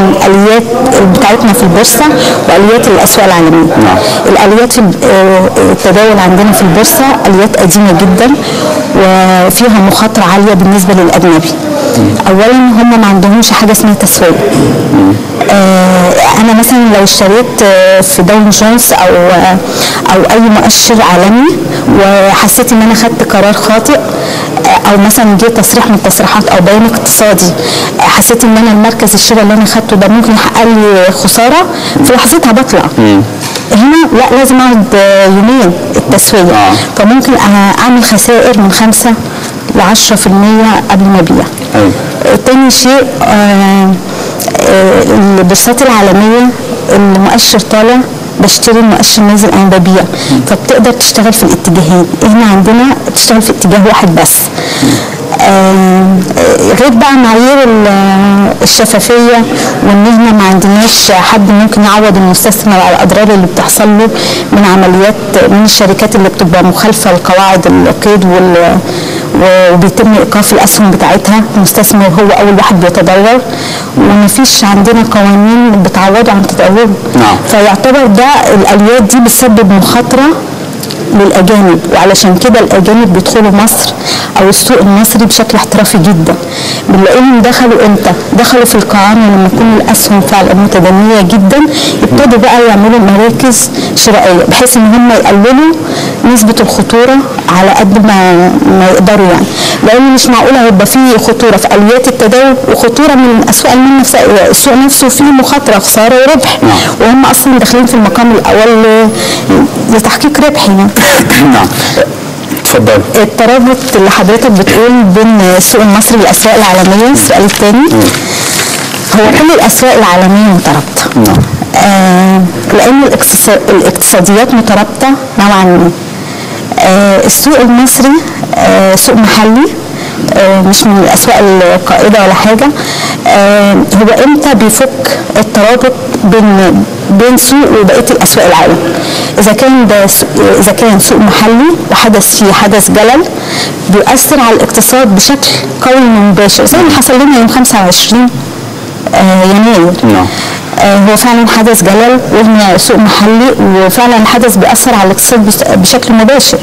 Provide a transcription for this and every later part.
الاليات بتاعتنا في البورصه واليات الاسواق العالميه نعم. الاليات في آه، التداول عندنا في البورصه اليات قديمه جدا وفيها مخاطره عاليه بالنسبه للاجنبي اولا هم ما عندهمش حاجه اسمها تسويه آه، انا مثلا لو اشتريت آه، في داو جونز او آه، او اي مؤشر عالمي وحسيت ان انا خدت قرار خاطئ آه، او مثلا جه تصريح من التصريحات او بيان اقتصادي آه، حسيت ان انا المركز الشراء اللي انا خدته ده ممكن يحقق لي خساره في لحظتها بطلع هنا لا لازم اقعد آه، يومين التسويه آه. فممكن أ- اعمل خسائر من 5 ل 10% قبل ما ابيع أيوة. آه، تاني شيء آه، آه، البورصات العالمية المؤشر طالع بشتري المؤشر نازل انا ببيع فبتقدر تشتغل في الاتجاهين هنا عندنا تشتغل في اتجاه واحد بس آه، آه، غير بقى معايير ال- الشفافية وان احنا ما عندناش حد ممكن يعوض المستثمر على الاضرار اللي بتحصل له من عمليات من الشركات اللي بتبقى مخالفة لقواعد القيد وال وبيتم ايقاف الاسهم بتاعتها المستثمر هو اول واحد بيتضرر ومفيش عندنا قوانين بتعوضه عن تضرره نعم. فيعتبر ده الاليات دي بتسبب مخاطره للاجانب وعلشان كده الاجانب بيدخلوا مصر او السوق المصري بشكل احترافي جدا بنلاقيهم دخلوا امتى؟ دخلوا في القاعان لما تكون الاسهم فعلا متدنيه جدا ابتدوا بقى يعملوا مراكز شرائيه بحيث ان هم يقللوا نسبه الخطوره على قد ما ما يقدروا يعني لان مش معقوله هيبقى في خطوره في اليات التداول وخطوره من اسواق المال نفسها السوق نفسه فيه مخاطره خساره وربح نعم. وهم اصلا داخلين في المقام الاول لتحقيق ربح يعني نعم اتفضل الترابط اللي حضرتك بتقول بين السوق المصري والاسواق العالميه السؤال الثاني هو كل الاسواق العالميه مترابطه نعم. آه لان الاقتصا- الاقتصاديات مترابطه نوعا ما آه السوق المصري آه سوق محلي آه مش من الاسواق القائده ولا حاجه آه هو امتى بيفك الترابط بين بين سوق وبقيه الاسواق العالم اذا كان ده س- اذا كان سوق محلي وحدث فيه حدث جلل بيؤثر على الاقتصاد بشكل قوي ومباشر زي اللي حصل لنا يوم 25 آه يناير نعم. آه، هو فعلا حدث جلل وهنا سوق محلي وفعلا الحدث بيأثر على الاقتصاد بس- بشكل مباشر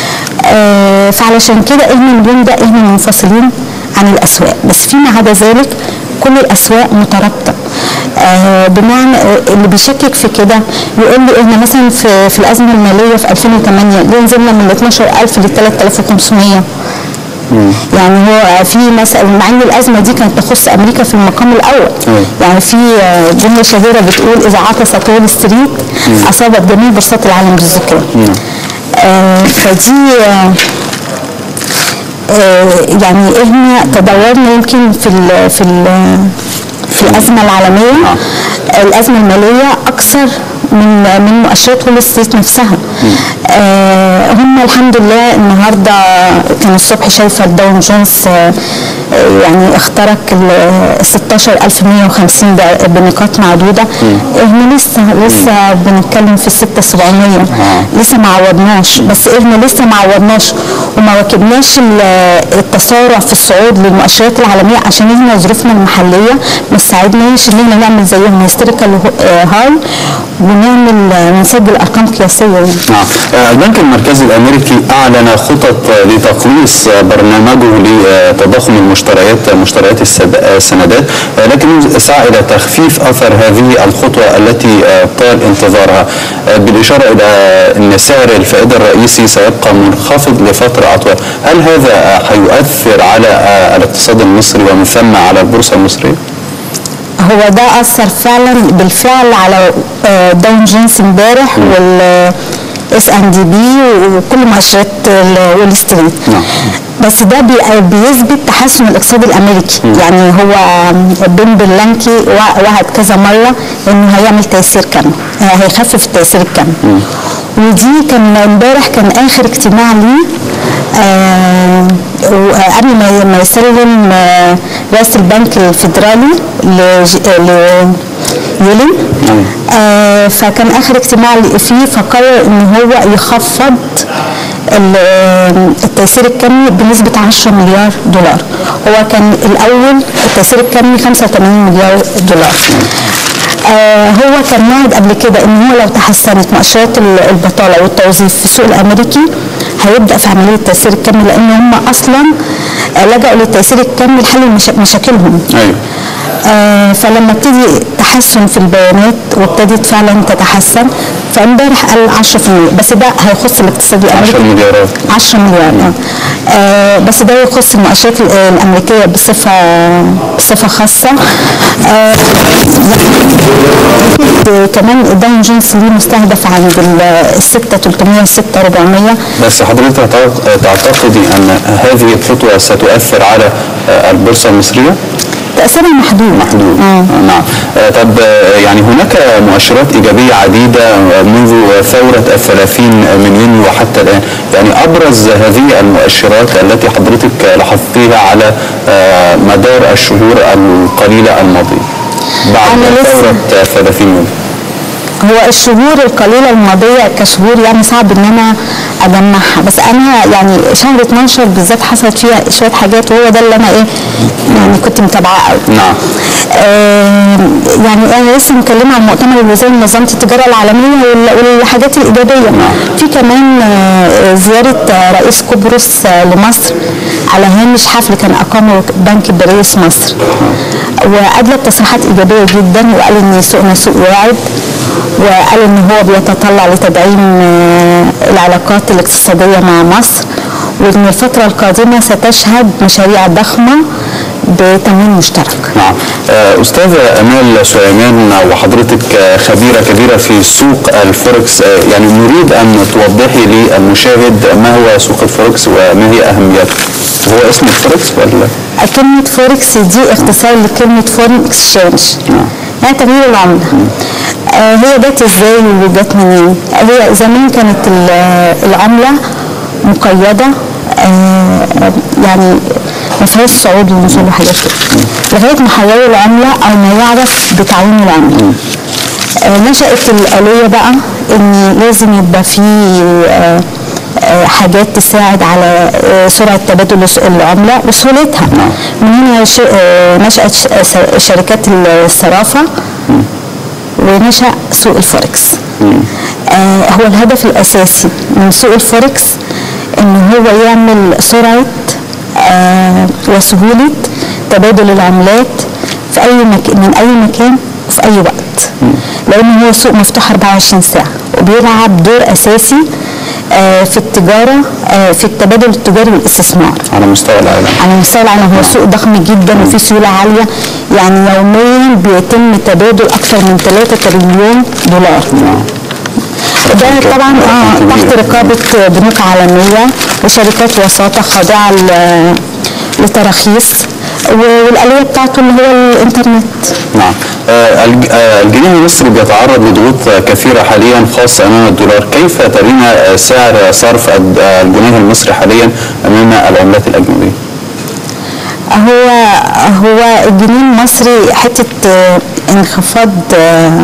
آه، فعلشان كده احنا اليوم ده احنا منفصلين عن الاسواق بس فيما عدا ذلك كل الاسواق مترابطه آه، بمعنى آه، اللي بيشكك في كده يقول لي احنا مثلا في في الازمه الماليه في 2008 ليه نزلنا من 12000 ل 3500 يعني هو في مثلا مع ان الازمه دي كانت تخص امريكا في المقام الاول أيوة. يعني في آه، جمله شهيره بتقول اذا عطست وول ستريت اصابت جميع بورصات العالم بالزكام آه فدي آه آه يعني احنا تدورنا يمكن في ال في ال في الازمه العالميه الازمه الماليه اكثر من من مؤشرات وول ستريت نفسها آه هم الحمد لله النهارده كان الصبح شايفه الداون جونز آه آه، يعني اخترق ال 16150 ب- بنقاط معدوده احنا لسه لسه بنتكلم في 6700 لسه ما عوضناش بس احنا لسه ما عوضناش وما واكبناش ال- التسارع في الصعود للمؤشرات العالميه عشان احنا ظروفنا المحليه ما تساعدناش ان احنا نعمل زيهم هيستيريكال هاي ونعمل آه، نسجل ارقام قياسيه يعني. نعم آه، البنك المركزي الامريكي اعلن خطط آه، لتقليص آه، برنامجه لتضخم المشتريات مشتريات السد- آه، السندات آه، لكنه سعى الى تخفيف اثر هذه الخطوه التي آه، طال انتظارها آه، بالاشاره الى ان سعر الفائده الرئيسي سيبقى منخفض لفتره اطول هل هذا آه، هيؤثر على آه، الاقتصاد المصري ومن ثم على البورصه المصريه؟ هو ده اثر فعلا بالفعل على آه، داون جونز امبارح وال اس ان دي بي وكل مؤشرات ال- وول ستريت نعم. بس ده بي- بيثبت تحسن الاقتصاد الامريكي يعني هو بن بلانكي وع- وعد كذا مره انه هيعمل تيسير كم هيخفف التيسير الكم ودي كان امبارح كان اخر اجتماع ليه آه، وقبل ما ما يسلم آه، رئاسه البنك الفيدرالي لج- ل- يلين آه فكان اخر اجتماع لي فيه فقرر ان هو يخفض ال- التيسير الكمي بنسبة 10 مليار دولار هو كان الأول التيسير الكمي 85 مليار دولار آه هو كان وعد قبل كده ان هو لو تحسنت مؤشرات ال- البطاله والتوظيف في السوق الامريكي هيبدا في عمليه التيسير الكمي لان هم اصلا آه، لجأوا للتيسير الكمي لحل مشا- مشاكلهم ايوه آه، فلما ابتدي تحسن في البيانات وابتدت فعلا تتحسن فامبارح قال 10% بس ده هيخص الاقتصاد 10 الامريكي مليارات 10 مليار آه. آه بس ده يخص المؤشرات ال- الامريكيه بصفه بصفه خاصه آه يعني كمان الداون جونز ليه مستهدف عند ال 6 300 6 400 بس حضرتك تعتق- تعتقدي ان هذه الخطوه ستؤثر على آه، البورصه المصريه؟ تاثيرها محدود محدود آه. نعم آه، طب آه، يعني هناك مؤشرات إيجابية عديدة آه، منذ ثورة الثلاثين من يونيو وحتى الآن يعني أبرز هذه المؤشرات التي حضرتك لاحظتيها على آه، مدار الشهور القليلة الماضية بعد أنا لسه- ثورة 30 يونيو هو الشهور القليله الماضيه كشهور يعني صعب ان انا اجمعها بس انا يعني شهر 12 بالذات حصلت فيها شويه حاجات وهو ده اللي انا ايه يعني كنت متابعاه قوي نعم آه يعني انا لسه مكلمه عن مؤتمر الوزاري لمنظمه التجاره العالميه وال- والحاجات الايجابيه في كمان آه، زياره آه، رئيس قبرص آه، لمصر على هامش حفل كان اقامه بنك باريس مصر وادلى بتصريحات ايجابيه جدا وقال ان سوقنا سوق واعد وقال ان هو بيتطلع لتدعيم آه، العلاقات الاقتصاديه مع مصر وان الفتره القادمه ستشهد مشاريع ضخمه بتمويل مشترك نعم آه، أستاذة أمال سليمان وحضرتك آه، خبيرة كبيرة في سوق الفوركس آه، يعني نريد أن توضحي للمشاهد ما هو سوق الفوركس وما هي أهميته هو اسمه الفوركس ولا كلمة فوركس دي اختصار لكلمة فورن اكسشينج يعني تغيير العملة آه هي جت ازاي وجت منين؟ هي زمان كانت ال- العملة مقيدة آه يعني ما فيهاش صعود ونزول وحاجات كده لغاية ما حولوا العملة أو ما يعرف بتعويم العملة آه نشأت الآلية بقى إن لازم يبقى في آه آه، حاجات تساعد على آه، سرعه تبادل الس- العمله وسهولتها من هنا ش- آه، نشات ش- آه، س- شركات الصرافه ونشا سوق الفوركس آه، هو الهدف الاساسي من سوق الفوركس ان هو يعمل سرعه آه، وسهوله تبادل العملات في اي مك... من اي مكان وفي اي وقت لان هو سوق مفتوح 24 ساعه وبيلعب دور اساسي آه، في التجاره آه، في التبادل التجاري والاستثمار على مستوى العالم على مستوى العالم هو سوق ضخم جدا وفيه سيوله عاليه يعني يوميا بيتم تبادل اكثر من 3 تريليون دولار ده طبعا اه تحت رقابه بنوك عالميه وشركات وساطه خاضعه ل- لتراخيص والآلية بتاعته اللي هو الإنترنت نعم آه، الج- آه، الجنيه المصري بيتعرض لضغوط آه، كثيرة حاليا خاصة أمام الدولار كيف ترين آه، سعر صرف الد- آه، الجنيه المصري حاليا أمام العملات الأجنبية هو هو الجنيه المصري حته آه، انخفاض آه،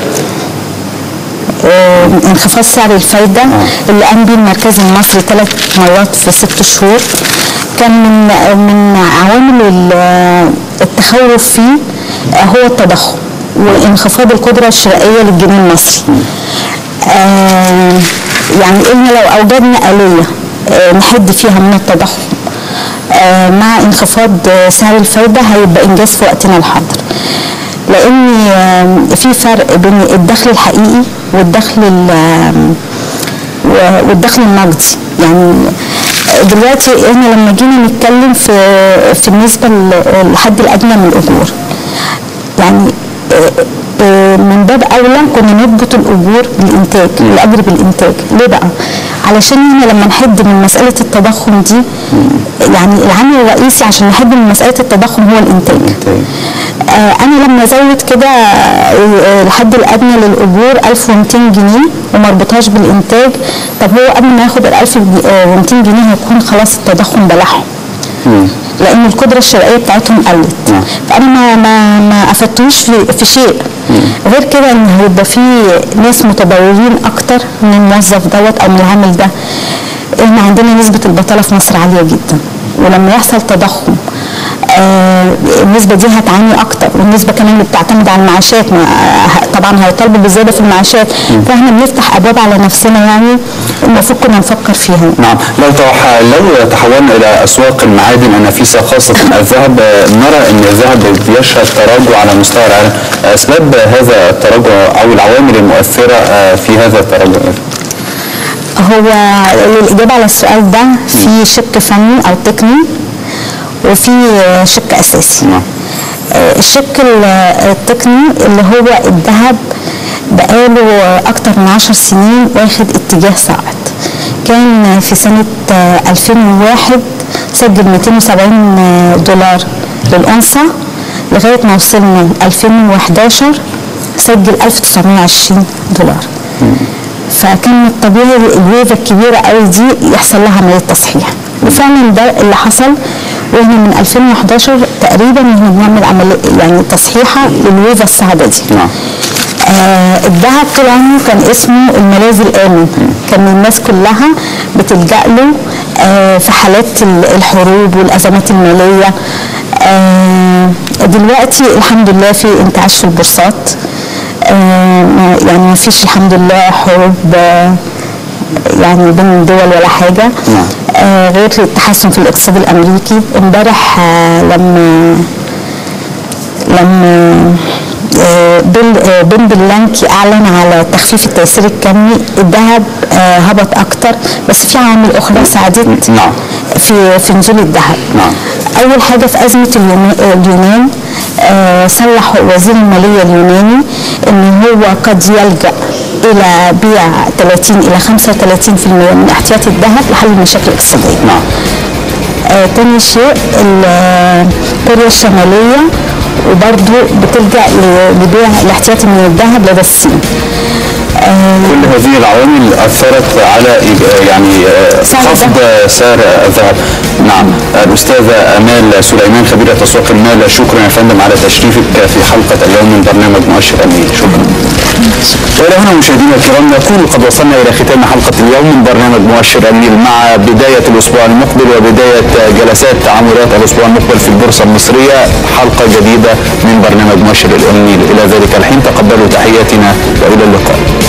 آه، انخفاض سعر الفايده اللي قام بيه المركز المصري ثلاث مرات في ست شهور كان من من عوامل ال- التخوف فيه آه، هو التضخم وانخفاض القدره الشرائيه للجنيه المصري. آه، يعني قلنا لو اوجدنا اليه آه، نحد فيها من التضخم آه، مع انخفاض آه، سعر الفايده هيبقى انجاز في وقتنا الحاضر لان آه، في فرق بين الدخل الحقيقي والدخل ال- آم، و- والدخل النقدي يعني دلوقتي احنا لما جينا نتكلم في في النسبه للحد الادنى من الاجور يعني آه، آه، من باب اولى كنا نربط الاجور بالانتاج الاجر بالانتاج ليه بقى علشان احنا لما نحد من مساله التضخم دي يعني العامل الرئيسي عشان نحد من مساله التضخم هو الانتاج آه، انا لما ازود كده آه، الحد الادنى للاجور 1200 جنيه وما اربطهاش بالانتاج طب هو قبل ما ياخد ال 1200 جنيه هيكون خلاص التضخم بلعهم لان القدره الشرائيه بتاعتهم قلت نعم. فانا ما ما ما افدتوش في, في شيء غير كده ان هيبقى في ناس متضررين اكتر من الموظف دوت او من العامل ده احنا عندنا نسبه البطاله في مصر عاليه جدا ولما يحصل تضخم آه النسبه دي هتعاني اكتر والنسبه كمان اللي بتعتمد على المعاشات ما آه، طبعا هيطالبوا بالزياده في المعاشات فاحنا بنفتح ابواب على نفسنا يعني المفروض كنا نفكر فيها نعم لو توح... لو تحولنا الى اسواق المعادن النفيسه خاصه الذهب آه، نرى ان الذهب بيشهد تراجع على مستوى العالم اسباب هذا التراجع او العوامل المؤثره آه، في هذا التراجع هو للإجابة على السؤال ده في شق فني أو تقني وفي شق أساسي نعم. آه، الشق ال- التقني اللي هو الذهب بقاله أكتر من عشر سنين واخد اتجاه صاعد كان في سنة آه، 2001 سجل 270 دولار للأنصة لغاية ما وصلنا 2011 سجل 1920 دولار فكان من الطبيعي الويفة الكبيرة قوي دي يحصل لها عملية تصحيح وفعلا ده اللي حصل واحنا من 2011 تقريبا احنا بنعمل عملية يعني تصحيحة للويفة الصاعدة دي نعم. آه الذهب طول عمره كان اسمه الملاذ الآمن كان الناس كلها بتلجأ له آه في حالات ال- الحروب والأزمات المالية آه دلوقتي الحمد لله في انتعاش في البورصات آه ما- يعني ما فيش الحمد لله حروب آه يعني بين الدول ولا حاجة نعم. آه غير التحسن في الاقتصاد الأمريكي امبارح آه لما لما آه، بن آه، بن بلانكي اعلن على تخفيف التيسير الكمي الذهب آه، هبط اكتر بس في عوامل اخرى ساعدت نعم. في في نزول الذهب نعم. اول حاجه في ازمه اليونا- اليونان آه، صرح وزير الماليه اليوناني ان هو قد يلجا الى بيع 30 الى 35% من احتياطي الذهب لحل المشاكل الاقتصاديه نعم آه تاني شيء ال- كوريا الشمالية وبرضو بتلجأ ل- لبيع الاحتياطي من الذهب لدى الصين آه كل هذه العوامل اثرت على إيج- يعني آه، سعر خفض سعر الذهب نعم الاستاذه امال سليمان خبيره تسويق المال شكرا يا فندم على تشريفك في حلقه اليوم من برنامج مؤشر امين شكرا والى هنا مشاهدينا الكرام نكون قد وصلنا الى ختام حلقه اليوم من برنامج مؤشر امين مع بدايه الاسبوع المقبل وبدايه جلسات تعاملات الاسبوع المقبل في البورصه المصريه حلقه جديده من برنامج مؤشر الامين الى ذلك الحين تقبلوا تحياتنا والى اللقاء